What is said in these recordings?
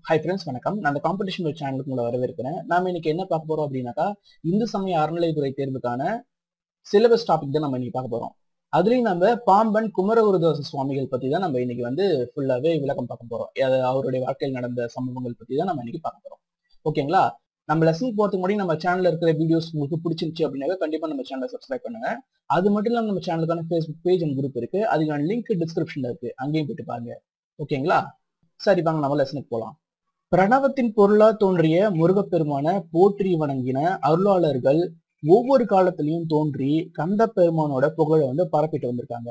hi friends வணக்கம் நான் அந்த காம்படிஷன் சேனலுக்கு உங்களை வரவேற்கிறேன் நாம இன்னைக்கு என்ன பார்க்க போறோம் அப்படின்னாக்கா இந்து சமய அறநிலையத்துறை தேர்வுக்கான சிலபஸ் டாபிக் தான் நம்ம இன்னைக்கு பார்க்க போறோம் அதுலயும் நம்ம பாம்பன் குமரகுருதாச சுவாமிகள் பத்தி தான் நம்ம இன்னைக்கு வந்து ஃபுல்லாவே விளக்கம் பார்க்க போறோம் அது அவருடைய வாழ்க்கையில் நடந்த சம்பவங்கள் பத்தி தான் நம்ம இன்னைக்கு பார்க்க போறோம் ஓகேங்களா நம்ம லெசன் போறதுக்கு முன்னாடி நம்ம சேனல்ல இருக்கிற வீடியோஸ் உங்களுக்கு பிடிச்சிருந்துச்சு அப்படின்னாக்க கண்டிப்பா நம்ம சேனலை சப்ஸ்கிரைப் பண்ணுங்க அது மட்டும் இல்லாம நம்ம சேனலுக்கான ஃபேஸ்புக் பேஜ் அண்ட் குரூப் இருக்கு அதுக்கான லிங்க் டிஸ்கிரிப்ஷன்ல இருக்கு அங்கேயும் போயிட்டு பாருங்க ஓகேங்களா சரி வாங்க நம்ம லெசனுக்கு போலாம் பிரணவத்தின் பொருளா தோன்றிய முருகப்பெருமான போற்றி வணங்கின அருளாளர்கள் ஒவ்வொரு காலத்திலையும் தோன்றி கந்த பெருமானோட புகழை வந்து பரப்பிட்டு வந்திருக்காங்க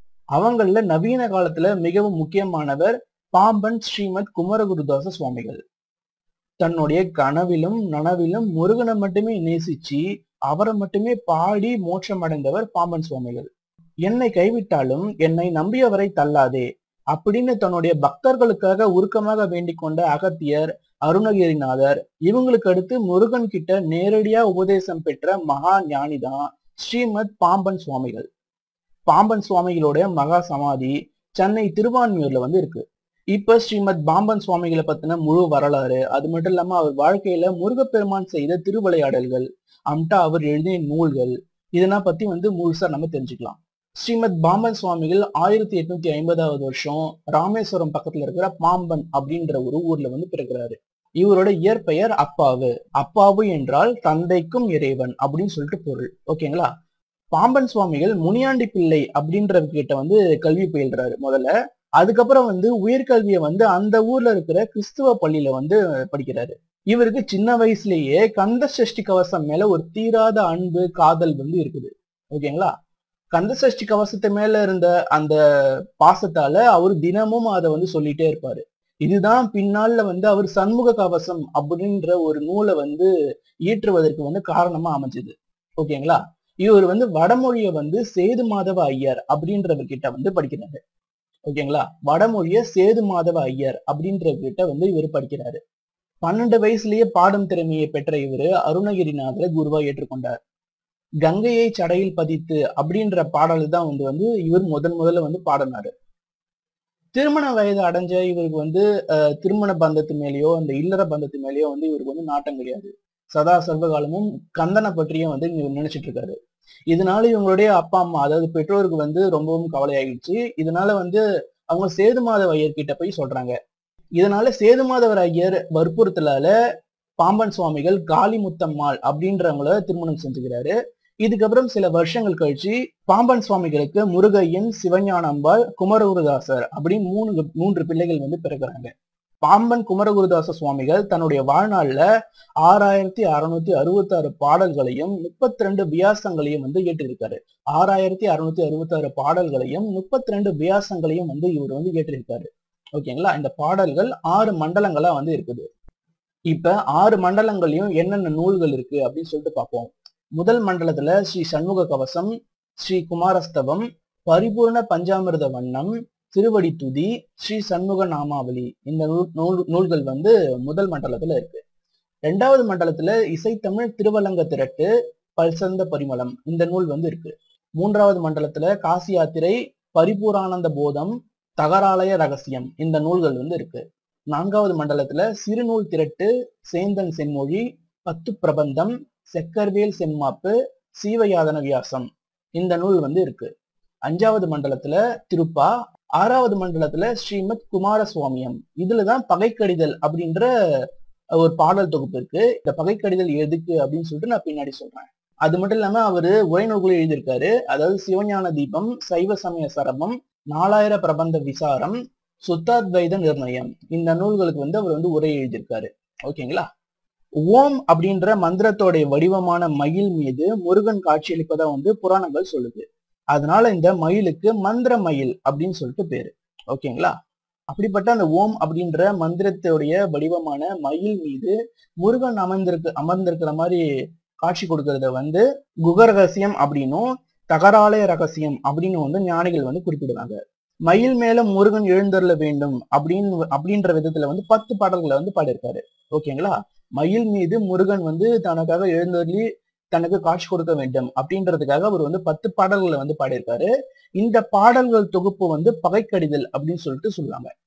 அவங்கள நவீன காலத்துல மிகவும் முக்கியமானவர் பாம்பன் ஸ்ரீமத் குமரகுருதாச சுவாமிகள் தன்னுடைய கனவிலும் நனவிலும் முருகனை மட்டுமே நேசிச்சு அவரை மட்டுமே பாடி மோட்சம் அடைந்தவர் பாம்பன் சுவாமிகள் என்னை கைவிட்டாலும் என்னை நம்பியவரை தள்ளாதே அப்படின்னு தன்னுடைய பக்தர்களுக்காக உருக்கமாக வேண்டிக் கொண்ட அகத்தியர் அருணகிரிநாதர் இவங்களுக்கு அடுத்து முருகன் கிட்ட நேரடியா உபதேசம் பெற்ற மகா ஞானிதான் ஸ்ரீமத் பாம்பன் சுவாமிகள் பாம்பன் சுவாமிகளோட மகா சமாதி சென்னை திருவான்மியூர்ல வந்து இருக்கு இப்ப ஸ்ரீமத் பாம்பன் சுவாமிகளை பத்தின முழு வரலாறு அது மட்டும் இல்லாம அவர் வாழ்க்கையில முருகப்பெருமான் செய்த திருவிளையாடல்கள் அம்டா அவர் எழுதிய நூல்கள் இதெல்லாம் பத்தி வந்து முழுசா நம்ம தெரிஞ்சுக்கலாம் ஸ்ரீமத் பாம்பன் சுவாமிகள் ஆயிரத்தி எட்நூத்தி ஐம்பதாவது வருஷம் ராமேஸ்வரம் பக்கத்துல இருக்கிற பாம்பன் அப்படின்ற ஒரு ஊர்ல வந்து பிறக்கிறாரு இவரோட இயற்பெயர் அப்பாவு அப்பாவு என்றால் தந்தைக்கும் இறைவன் அப்படின்னு சொல்லிட்டு பொருள் ஓகேங்களா பாம்பன் சுவாமிகள் முனியாண்டி பிள்ளை அப்படின்றவர்கிட்ட வந்து கல்வி பயில்றாரு முதல்ல அதுக்கப்புறம் வந்து உயர்கல்வியை வந்து அந்த ஊர்ல இருக்கிற கிறிஸ்துவ பள்ளியில வந்து படிக்கிறாரு இவருக்கு சின்ன வயசுலயே கந்த சஷ்டி கவசம் மேல ஒரு தீராத அன்பு காதல் வந்து இருக்குது ஓகேங்களா கந்த சஷ்டி கவசத்து மேல இருந்த அந்த பாசத்தால அவர் தினமும் அதை வந்து சொல்லிட்டே இருப்பாரு இதுதான் பின்னால வந்து அவர் சண்முக கவசம் அப்படின்ற ஒரு நூலை வந்து ஈற்றுவதற்கு வந்து காரணமா அமைஞ்சது ஓகேங்களா இவர் வந்து வடமொழிய வந்து சேது மாதவ ஐயர் அப்படின்றவர்கிட்ட வந்து படிக்கிறாரு ஓகேங்களா வடமொழிய சேது மாதவ ஐயர் அப்படின்றவர்கிட்ட வந்து இவர் படிக்கிறாரு பன்னெண்டு வயசுலயே பாடும் திறமையை பெற்ற இவரு அருணகிரிநாதரை குருவா ஏற்றுக்கொண்டார் கங்கையை சடையில் பதித்து அப்படின்ற பாடல் தான் வந்து வந்து இவர் முதன் முதல்ல வந்து பாடினாரு திருமண வயது அடைஞ்ச இவருக்கு வந்து திருமண பந்தத்து மேலேயோ அந்த இல்லற பந்தத்து மேலேயோ வந்து இவருக்கு வந்து நாட்டம் கிடையாது சதா சர்வகாலமும் கந்தனை பற்றியும் வந்து இவர் நினைச்சிட்டு இருக்காரு இதனால இவங்களுடைய அப்பா அம்மா அதாவது பெற்றோருக்கு வந்து ரொம்பவும் கவலையாகிடுச்சு இதனால வந்து அவங்க சேதுமாதவ ஐயர் கிட்ட போய் சொல்றாங்க இதனால சேதுமாதவர் ஐயர் வற்புறுத்தலால பாம்பன் சுவாமிகள் காளிமுத்தம்மாள் அப்படின்றவங்கள திருமணம் செஞ்சுக்கிறாரு இதுக்கப்புறம் சில வருஷங்கள் கழிச்சு பாம்பன் சுவாமிகளுக்கு முருகையன் சிவஞானம்பாள் குமரகுருதாசர் அப்படின்னு மூணு மூன்று பிள்ளைகள் வந்து பிறகுறாங்க பாம்பன் குமரகுருதாச சுவாமிகள் தன்னுடைய வாழ்நாள்ல ஆறாயிரத்தி அறுநூத்தி அறுபத்தி ஆறு பாடல்களையும் முப்பத்தி ரெண்டு வியாசங்களையும் வந்து ஏற்றிருக்காரு ஆறாயிரத்தி அறுநூத்தி அறுபத்தி ஆறு பாடல்களையும் முப்பத்தி ரெண்டு வியாசங்களையும் வந்து இவர் வந்து ஏற்றிருக்காரு ஓகேங்களா இந்த பாடல்கள் ஆறு மண்டலங்களா வந்து இருக்குது இப்ப ஆறு மண்டலங்களையும் என்னென்ன நூல்கள் இருக்கு அப்படின்னு சொல்லிட்டு பார்ப்போம் முதல் மண்டலத்துல ஸ்ரீ சண்முக கவசம் ஸ்ரீ குமாரஸ்தவம் பரிபூர்ண பஞ்சாமிர்த வண்ணம் திருவடி துதி ஸ்ரீ சண்முக நாமாவளி இந்த நூல் நூல்கள் வந்து முதல் மண்டலத்துல இருக்கு ரெண்டாவது மண்டலத்துல இசைத்தமிழ் திருவலங்க திரட்டு பல்சந்த பரிமளம் இந்த நூல் வந்து இருக்கு மூன்றாவது மண்டலத்துல காசி யாத்திரை பரிபூரானந்த போதம் தகராலய ரகசியம் இந்த நூல்கள் வந்து இருக்கு நான்காவது மண்டலத்துல சிறுநூல் திரட்டு சேந்தன் செம்மொழி பத்து பிரபந்தம் செக்கர்வேல் செம்மாப்பு சீவயாதன வியாசம் இந்த நூல் வந்து இருக்கு அஞ்சாவது மண்டலத்துல திருப்பா ஆறாவது மண்டலத்துல ஸ்ரீமத் குமார சுவாமியம் இதுலதான் பகைக்கடிதல் அப்படின்ற ஒரு பாடல் தொகுப்பு இருக்கு இந்த பகைக்கடிதல் எதுக்கு அப்படின்னு சொல்லிட்டு நான் பின்னாடி சொல்றேன் அது மட்டும் இல்லாம அவரு உரைநூல்கள் எழுதியிருக்காரு அதாவது சிவஞான தீபம் சைவ சமய சரபம் நாலாயிர பிரபந்த விசாரம் சுத்தாத்வைத நிர்ணயம் இந்த நூல்களுக்கு வந்து அவர் வந்து உரை எழுதியிருக்காரு ஓகேங்களா ஓம் அப்படின்ற மந்திரத்தோடைய வடிவமான மயில் மீது முருகன் காட்சியளிப்பதா வந்து புராணங்கள் சொல்லுது அதனால இந்த மயிலுக்கு மந்திர மயில் அப்படின்னு சொல்லிட்டு பேரு ஓகேங்களா அப்படிப்பட்ட அந்த ஓம் அப்படின்ற மந்திரத்துடைய வடிவமான மயில் மீது முருகன் அமர்ந்திருக்கு அமர்ந்திருக்கிற மாதிரி காட்சி கொடுக்கறத வந்து குக ரகசியம் அப்படின்னும் தகராலய ரகசியம் அப்படின்னு வந்து ஞானிகள் வந்து குறிப்பிடுவாங்க மயில் மேல முருகன் எழுந்தருள வேண்டும் அப்படின்னு அப்படின்ற விதத்துல வந்து பத்து பாடல்களை வந்து பாடியிருக்காரு ஓகேங்களா மயில் மீது முருகன் வந்து தனக்காக எழுந்தருளி தனக்கு காட்சி கொடுக்க வேண்டும் அப்படின்றதுக்காக அவர் வந்து பத்து பாடல்களை வந்து பாடியிருக்காரு இந்த பாடல்கள் தொகுப்பு வந்து பகைக்கடிதல் அப்படின்னு சொல்லிட்டு சொல்லுவாங்க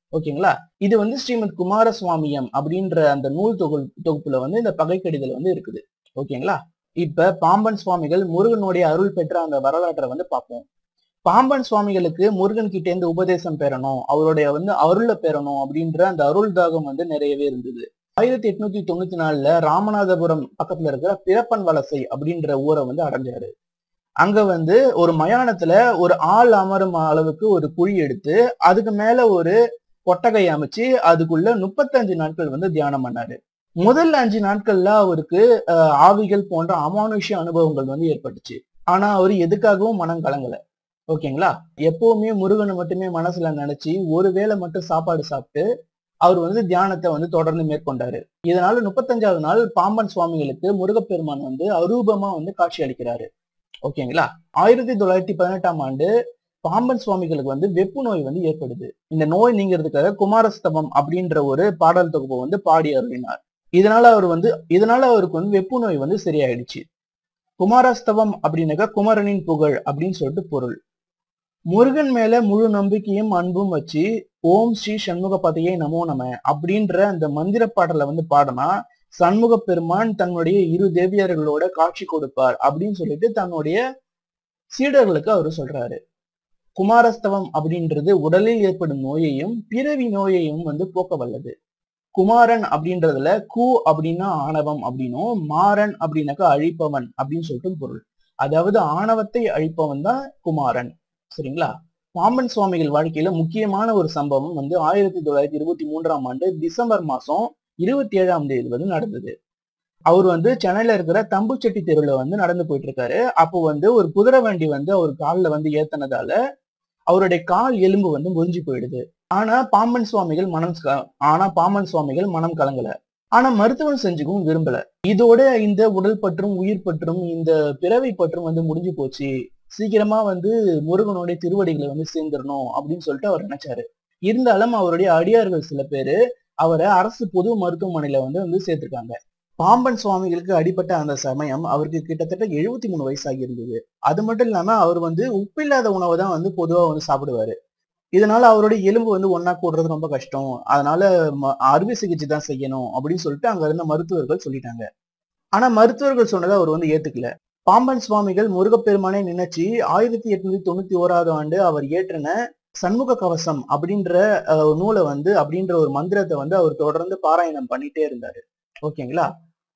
ஓகேங்களா இது வந்து ஸ்ரீமத் குமாரசுவாமியம் அப்படின்ற அந்த நூல் தொகு தொகுப்புல வந்து இந்த பகைக்கடிதல் வந்து இருக்குது ஓகேங்களா இப்ப பாம்பன் சுவாமிகள் முருகனுடைய அருள் பெற்ற அந்த வரலாற்றை வந்து பார்ப்போம் பாம்பன் சுவாமிகளுக்கு முருகன் கிட்ட இருந்து உபதேசம் பெறணும் அவருடைய வந்து அருளை பெறணும் அப்படின்ற அந்த அருள் தாகம் வந்து நிறையவே இருந்தது ஆயிரத்தி எட்நூத்தி தொண்ணூத்தி நாலுல ராமநாதபுரம் பக்கத்துல இருக்கிற பிறப்பன் வலசை அப்படின்ற ஊரை வந்து அடைஞ்சாரு அங்க வந்து ஒரு மயானத்துல ஒரு ஆள் அமரும் அளவுக்கு ஒரு குழி எடுத்து அதுக்கு மேல ஒரு கொட்டகை அமைச்சு அதுக்குள்ள முப்பத்தஞ்சு நாட்கள் வந்து தியானம் பண்ணாரு முதல் அஞ்சு நாட்கள்ல அவருக்கு அஹ், ஆவிகள் போன்ற அமானுஷ்ய அனுபவங்கள் வந்து ஏற்பட்டுச்சு ஆனா அவர் எதுக்காகவும் மனம் கலங்கல ஓகேங்களா எப்பவுமே முருகனை மட்டுமே மனசுல நினைச்சு ஒரு வேளை மட்டும் சாப்பாடு சாப்பிட்டு அவர் வந்து தியானத்தை வந்து தொடர்ந்து மேற்கொண்டாரு இதனால முப்பத்தஞ்சாவது நாள் பாம்பன் சுவாமிகளுக்கு முருகப்பெருமான் வந்து அரூபமா வந்து காட்சி அளிக்கிறாரு ஓகேங்களா ஆயிரத்தி தொள்ளாயிரத்தி பதினெட்டாம் ஆண்டு பாம்பன் சுவாமிகளுக்கு வந்து வெப்பு நோய் வந்து ஏற்படுது இந்த நோய் நீங்கிறதுக்காக குமாரஸ்தவம் அப்படின்ற ஒரு பாடல் தொகுப்பை வந்து பாடி அருளினார் இதனால அவர் வந்து இதனால அவருக்கு வந்து வெப்பு நோய் வந்து சரியாயிடுச்சு குமாரஸ்தவம் அப்படின்னாக்கா குமரனின் புகழ் அப்படின்னு சொல்லிட்டு பொருள் முருகன் மேல முழு நம்பிக்கையும் அன்பும் வச்சு ஓம் ஸ்ரீ சண்முக பதையே நமோ நம அப்படின்ற அந்த மந்திர பாடலை வந்து பாடினா சண்முக பெருமான் தன்னுடைய இரு தேவியர்களோட காட்சி கொடுப்பார் அப்படின்னு சொல்லிட்டு தன்னுடைய சீடர்களுக்கு அவரு சொல்றாரு குமாரஸ்தவம் அப்படின்றது உடலில் ஏற்படும் நோயையும் பிறவி நோயையும் வந்து போக்க வல்லது குமாரன் அப்படின்றதுல கு அப்படின்னா ஆணவம் அப்படின்னும் மாறன் அப்படின்னாக்கா அழிப்பவன் அப்படின்னு சொல்லிட்டு பொருள் அதாவது ஆணவத்தை அழிப்பவன் தான் குமாரன் சரிங்களா பாம்பன் சுவாமிகள் வாழ்க்கையில முக்கியமான ஒரு சம்பவம் வந்து ஆயிரத்தி தொள்ளாயிரத்தி இருபத்தி மூன்றாம் ஆண்டு டிசம்பர் மாசம் இருபத்தி ஏழாம் தேதி வந்து நடந்தது அவர் வந்து சென்னையில இருக்கிற தம்புச்செட்டி தெருவுல வந்து நடந்து போயிட்டு இருக்காரு அப்போ வந்து ஒரு குதிரை வண்டி வந்து அவர் கால்ல வந்து ஏத்தனதால அவருடைய கால் எலும்பு வந்து முறிஞ்சு போயிடுது ஆனா பாம்பன் சுவாமிகள் மனம் க- ஆனா பாம்பன் சுவாமிகள் மனம் கலங்கல ஆனா மருத்துவம் செஞ்சுக்கவும் விரும்பல இதோட இந்த உடல் பற்றும் உயிர் பற்றும் இந்த பிறவி பற்றும் வந்து முடிஞ்சு போச்சு சீக்கிரமா வந்து முருகனுடைய திருவடிகளை வந்து சேர்ந்துடணும் அப்படின்னு சொல்லிட்டு அவர் நினைச்சாரு இருந்தாலும் அவருடைய அடியார்கள் சில பேரு அவரை அரசு பொது மருத்துவமனையில வந்து வந்து சேர்த்திருக்காங்க பாம்பன் சுவாமிகளுக்கு அடிபட்ட அந்த சமயம் அவருக்கு கிட்டத்தட்ட எழுபத்தி மூணு வயசாகி இருந்தது அது மட்டும் இல்லாம அவர் வந்து உப்பில்லாத உணவை தான் வந்து பொதுவா வந்து சாப்பிடுவாரு இதனால அவருடைய எலும்பு வந்து ஒன்னா கூடுறது ரொம்ப கஷ்டம் அதனால ம- அறுவை சிகிச்சை தான் செய்யணும் அப்படின்னு சொல்லிட்டு அங்க இருந்த மருத்துவர்கள் சொல்லிட்டாங்க ஆனா மருத்துவர்கள் சொன்னதை அவர் வந்து ஏத்துக்கல பாம்பன் சுவாமிகள் முருகப்பெருமானை நினைச்சு ஆயிரத்தி எட்நூத்தி தொண்ணூத்தி ஓராவது ஆண்டு அவர் இயற்றின சண்முக கவசம் அப்படின்ற அஹ், நூலை வந்து அப்படின்ற ஒரு மந்திரத்தை வந்து அவர் தொடர்ந்து பாராயணம் பண்ணிட்டே இருந்தாரு ஓகேங்களா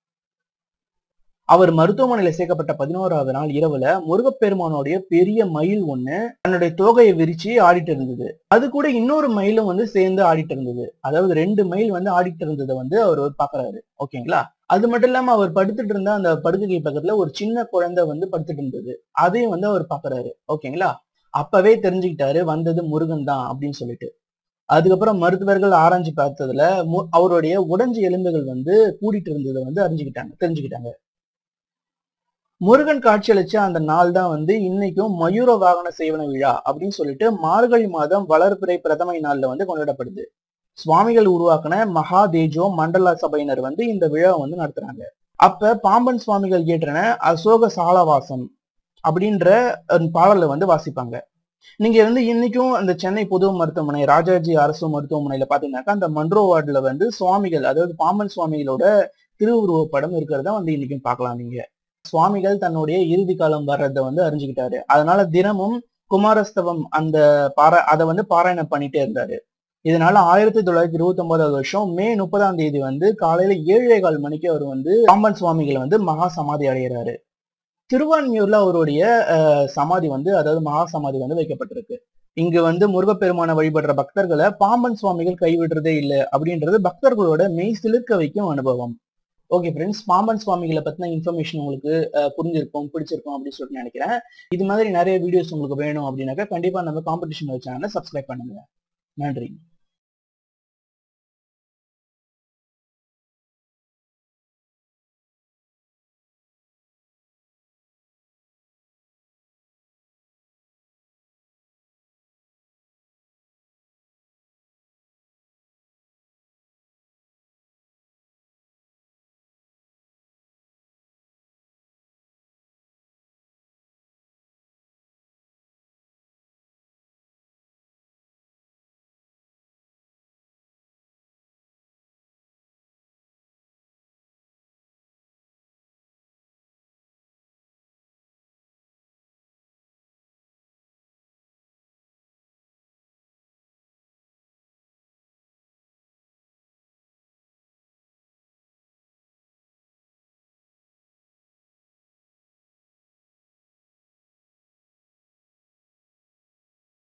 அவர் மருத்துவமனையில சேர்க்கப்பட்ட பதினோராவது நாள் இரவுல முருகப்பெருமானுடைய பெரிய மயில் ஒண்ணு தன்னுடைய தோகையை விரிச்சு ஆடிட்டு இருந்தது அது கூட இன்னொரு மயிலும் வந்து சேர்ந்து ஆடிட்டு இருந்தது அதாவது ரெண்டு மயில் வந்து ஆடிட்டு இருந்ததை வந்து அவர் பாக்குறாரு ஓகேங்களா அது மட்டும் இல்லாம அவர் படுத்துட்டு இருந்த அந்த படுக்கை பக்கத்துல ஒரு சின்ன குழந்தை வந்து படுத்துட்டு இருந்தது அதையும் வந்து அவர் பாக்குறாரு ஓகேங்களா அப்பவே தெரிஞ்சுக்கிட்டாரு வந்தது முருகன் தான் அப்படின்னு சொல்லிட்டு அதுக்கப்புறம் மருத்துவர்கள் ஆராய்ஞ்சு பார்த்ததுல மு- அவருடைய உடைஞ்ச எலும்புகள் வந்து கூடிட்டு இருந்ததை வந்து அறிஞ்சுக்கிட்டாங்க தெரிஞ்சுக்கிட்டாங்க முருகன் காட்சியளிச்ச அந்த நாள் தான் வந்து இன்னைக்கும் மயூர வாகன சேவன விழா அப்படின்னு சொல்லிட்டு மார்கழி மாதம் வளர்பிறை பிரதமை நாள்ல வந்து கொண்டாடப்படுது சுவாமிகள் உருவாக்கின மகா தேஜோ மண்டல சபையினர் வந்து இந்த விழாவை வந்து நடத்துறாங்க அப்ப பாம்பன் சுவாமிகள் இயற்றின அசோக சாலவாசம் அப்படின்ற ஒரு பாடலை வந்து வாசிப்பாங்க நீங்க வந்து இன்னைக்கும் அந்த சென்னை பொது மருத்துவமனை ராஜாஜி அரசு மருத்துவமனையில பாத்தீங்கன்னாக்கா அந்த மன்றோ வார்டுல வந்து சுவாமிகள் அதாவது பாம்பன் சுவாமிகளோட திருவுருவப் படம் இருக்கிறத வந்து இன்னைக்கும் பார்க்கலாம் நீங்க சுவாமிகள் தன்னுடைய இறுதி காலம் வர்றதை வந்து அறிஞ்சுக்கிட்டாரு அதனால தினமும் குமாரஸ்தவம் அந்த பாரா அதை வந்து பாராயணம் பண்ணிட்டே இருந்தாரு இதனால ஆயிரத்தி தொள்ளாயிரத்தி இருபத்தி ஒன்பதாவது வருஷம் மே முப்பதாம் தேதி வந்து காலையில ஏழே கால் மணிக்கு அவர் வந்து பாம்பன் சுவாமிகள் வந்து மகா சமாதி அடைகிறாரு திருவான்மியூர்ல அவருடைய அஹ், சமாதி வந்து அதாவது மகா சமாதி வந்து வைக்கப்பட்டிருக்கு இங்கு வந்து முருகப்பெருமானை வழிபடுற பக்தர்களை பாம்பன் சுவாமிகள் கைவிடுறதே இல்லை அப்படின்றது பக்தர்களோட மெய் சிலிர்க்க வைக்கும் அனுபவம் ஓகே ஃப்ரெண்ட்ஸ் பாம்பன் சுவாமிகளை பத்தின இன்ஃபர்மேஷன் உங்களுக்கு அஹ், புரிஞ்சிருக்கும் பிடிச்சிருக்கும் அப்படின்னு சொல்லிட்டு நினைக்கிறேன் இது மாதிரி நிறைய வீடியோஸ் உங்களுக்கு வேணும் அப்படின்னாக்கா கண்டிப்பா நம்ம காம்படிஷன் சேனலை சப்ஸ்கிரைப் பண்ணுங்க நன்றி